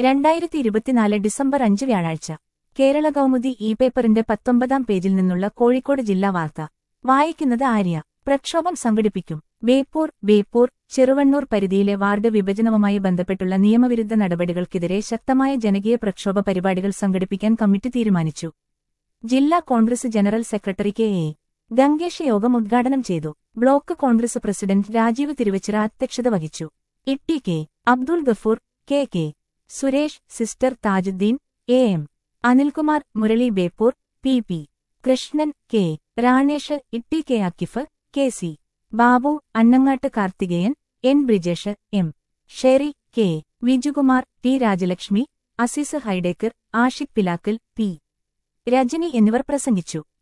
രണ്ടായിരത്തി ഇരുപത്തിനാല് ഡിസംബർ അഞ്ച് വ്യാഴാഴ്ച കേരള കൗമുദി ഇ പേപ്പറിന്റെ പത്തൊമ്പതാം പേജിൽ നിന്നുള്ള കോഴിക്കോട് ജില്ലാ വാർത്ത വായിക്കുന്നത് ആര്യ പ്രക്ഷോഭം സംഘടിപ്പിക്കും ബേപ്പൂർ ബേപ്പൂർ ചെറുവണ്ണൂർ പരിധിയിലെ വാർഡ് വിഭജനവുമായി ബന്ധപ്പെട്ടുള്ള നിയമവിരുദ്ധ നടപടികൾക്കെതിരെ ശക്തമായ ജനകീയ പ്രക്ഷോഭ പരിപാടികൾ സംഘടിപ്പിക്കാൻ കമ്മിറ്റി തീരുമാനിച്ചു ജില്ലാ Congress general secretary K A Gangesh യോഗം ഉദ്ഘാടനം ചെയ്തു ബ്ലോക്ക് കോൺഗ്രസ് പ്രസിഡന്റ് രാജീവ് തിരുവച്ചിറ അധ്യക്ഷത വഹിച്ചു Itty K Abdul Gafoor K K Suresh sister Thajudheen A M Anilkumar Murali Beypore P P Krishnan K Ranesh Itty K Akif K C Babu Annangatt Karthikeyan N Brijesh M Sherry K Vijukumar T Rajalakshmi Azeez Hydecker Ashiq Pilakkal P Rajani എന്നിവർ പ്രസംഗിച്ചു